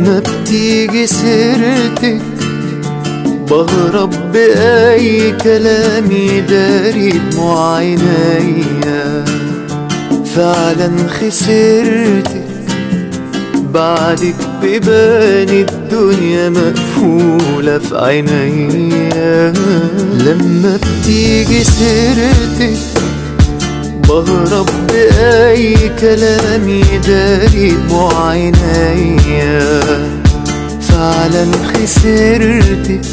لما بتيجي سيرتك بهرب بأي كلام يداري دموع عينيا فعلا خسرتك بعدك بيبان الدنيا مقفولة في عينيا لما بتيجي سيرتك بهرب بأي كلام يداري دموع عينيا فعلا خسرتك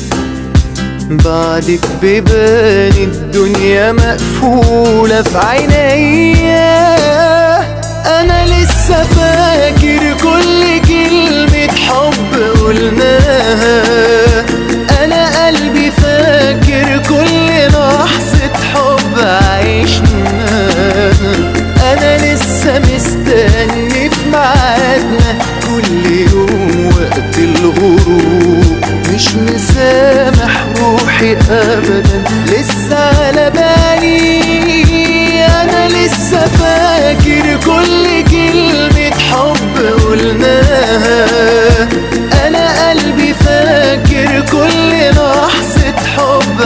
بعدك بيبان الدنيا مقفولة في عينيا أنا لسه فاكر كل كلمة حب قلناها أنا قلبي فاكر كل لحظة حب عشناها أنا لسه مستني في ميعادنا كل يوم وقت الغروب مش مسامح روحي أبدا لسه على بالي أنا لسه فاكر كل كلمة حب قلناها أنا قلبي فاكر كل لحظة حب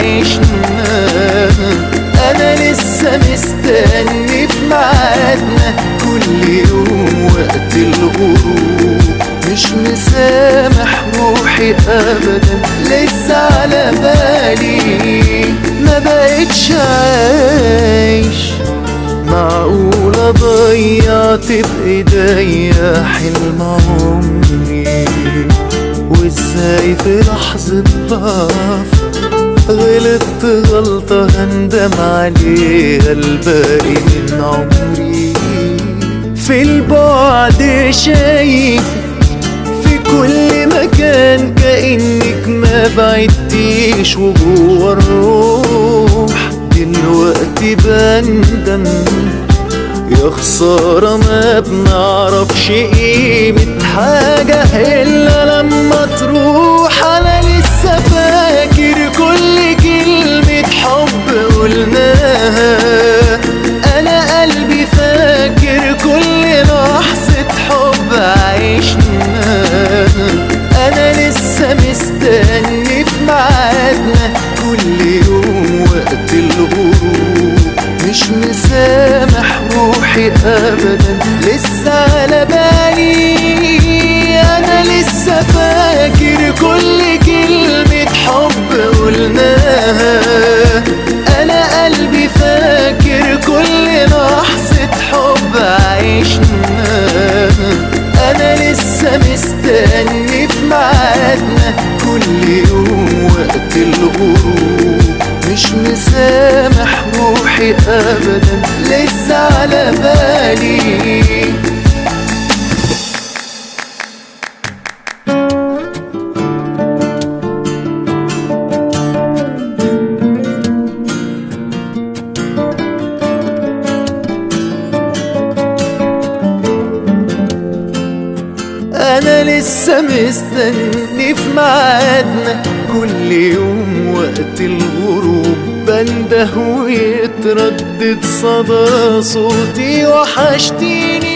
عشناها أنا لسه مستني في ميعادنا كل يوم وقت الغروب مش مسامح روحي أبدا لسه على بالي ما بقتش عايش معقولة ضيعت بإيديا حلم عمري وازاي في لحظة ضعف غلطت غلطة هندم عليها الباقي من عمري في البعد شايف في كل مكان كأنك ما بعدتيش وجوه الروح دلوقتي بندم يا خسارة ما بنعرفش قيمة حاجة إلا لما تروح أنا لسه فاكر كل كلمة حب قلناها أنا قلبي فاكر كل لحظة حب عشناها أنا لسه مستني في ميعادنا كل يوم وقت الغروب مش مسامح روحي أبدا لسه على بالي أنا لسه فاكر كل كلمة حب قلناها أنا قلبي فاكر كل لحظة حب عشناها أنا لسه مستني في ميعادنا كل يوم وقت الغروب مش مسامح روحي أبدا لسه على بالي أنا لسه مستني في ميعادنا كل يوم وقت الغروب بنده ويتردد صدى صوتي وحشتيني